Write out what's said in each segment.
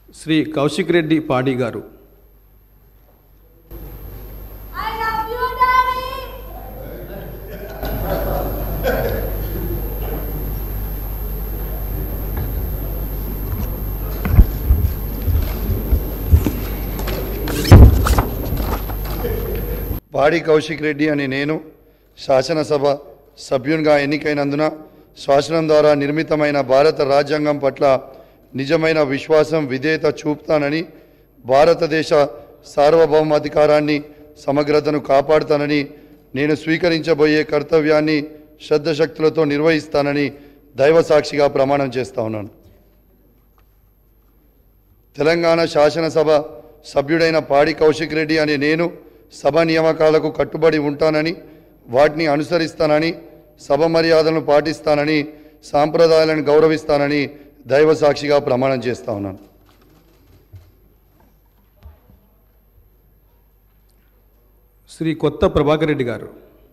శ్రీ కౌశిక్ రెడ్డి పాడి గారు I love you, Daddy. పాడి కౌశిక్ రెడ్డి అని నేను శాసనసభ సభ్యునిగా ఎన్నికైనందున శాసనం ద్వారా నిర్మితమైన భారత రాజ్యాంగం పట్ల నిజమైన విశ్వాసం విధేయత చూపుతానని భారతదేశ సార్వభౌమాధికారాన్ని సమగ్రతను కాపాడుతానని నేను స్వీకరించబోయే కర్తవ్యాన్ని శ్రద్ధశక్తులతో నిర్వహిస్తానని దైవ సాక్షిగా ప్రమాణం చేస్తా ఉన్నాను తెలంగాణ శాసనసభ సభ్యుడైన పాడి కౌశిక్ రెడ్డి అనే నేను సభ నియామకాలకు కట్టుబడి ఉంటానని వాటిని అనుసరిస్తానని సభ మర్యాదలను పాటిస్తానని సాంప్రదాయాలను గౌరవిస్తానని దైవ సాక్షిగా ప్రమాణం చేస్తా ఉన్నాను శ్రీ కొత్త ప్రభాకర్ రెడ్డి గారు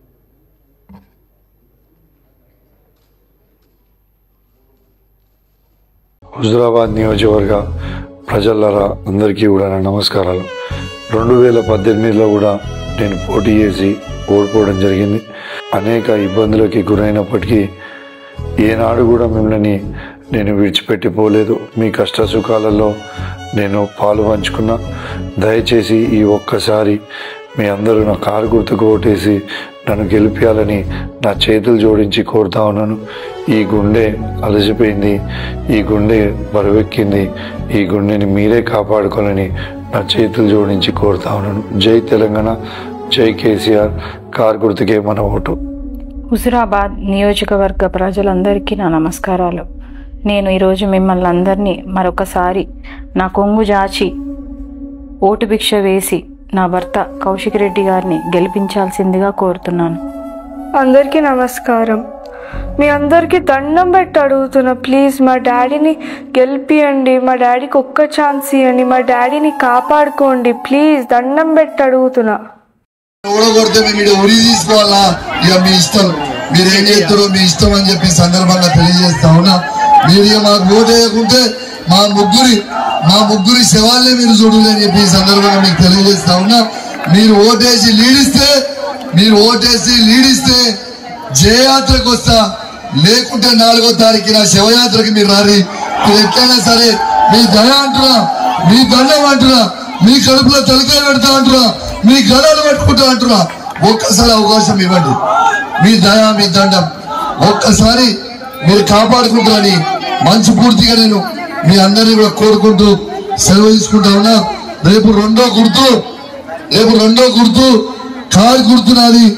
హుజురాబాద్ నియోజకవర్గ ప్రజలరా అందరికీ కూడా నా నమస్కారాలు రెండు వేల పద్దెనిమిదిలో కూడా నేను పోటీ చేసి ఓడిపోవడం జరిగింది అనేక ఇబ్బందులకి గురైనప్పటికీ ఏనాడు కూడా మిమ్మల్ని నేను విడిచిపెట్టిపోలేదు మీ కష్ట సుఖాలలో నేను పాలు పంచుకున్నా దయచేసి ఈ ఒక్కసారి మీ అందరూ నా కారు గుర్తుకు ఓటేసి నన్ను గెలిపించాలని నా చేతులు జోడించి కోరుతా ఉన్నాను ఈ గుండె అలసిపోయింది ఈ గుండె బరువెక్కింది ఈ గుండెని మీరే కాపాడుకోవాలని నా చేతులు జోడించి కోరుతా ఉన్నాను జై తెలంగాణ జై కేసీఆర్ కారు గుర్తుకే మన ఓటు హుజురాబాద్ నియోజకవర్గ ప్రజలందరికీ నా నమస్కారాలు నేను ఈరోజు మిమ్మల్ని అందరినీ మరొకసారి నా కొంగు జాచి ఓటు భిక్ష వేసి నా భర్త కౌశిక్ రెడ్డి గారిని గెలిపించాల్సిందిగా కోరుతున్నాను అందరికీ నమస్కారం మీ అందరికీ దండం పెట్టి అడుగుతున్నా ప్లీజ్ మా డాడీని గెలిపియండి మా డాడీకి ఒక్క ఛాన్స్ ఇవ్వండి మా డాడీని కాపాడుకోండి ప్లీజ్ దండం పెట్టి అడుగుతున్నా ఓడగొడితే మేము ఇక్కడ ఉరి తీసుకోవాలా ఇక మీ ఇష్టం మీరు ఏం చేస్తారో మీ ఇష్టం అని చెప్పి ఈ సందర్భంగా తెలియజేస్తా ఉన్నా మీరు ఇక మాకు ఓటు వేయకుంటే మా ముగ్గురి మా ముగ్గురి శవాలనే మీరు చూడాలి అని చెప్పి ఈ సందర్భంగా మీకు తెలియజేస్తా ఉన్నా మీరు ఓటేసి లీడిస్తే మీరు ఓటేసి లీడిస్తే జయయాత్రకు వస్తా లేకుంటే నాలుగో తారీఖున శవయాత్రకి మీరు రారి మీరు ఎట్లయినా సరే మీ దయ అంటున్నా మీ దండం అంటున్నా మీ కడుపులో తలకాయ పెడతా అంటున్నా మీ గడాలు పట్టుకుంటా అంటున్నా ఒక్కసారి అవకాశం ఇవ్వండి మీ దయ మీ దండం ఒక్కసారి మీరు కాపాడుకుంటారని మంచి పూర్తిగా నేను మీ అందరినీ కూడా కోరుకుంటూ సెలవు తీసుకుంటా ఉన్నా రేపు రెండో గుర్తు రేపు రెండో గుర్తు కారు గుర్తు నాది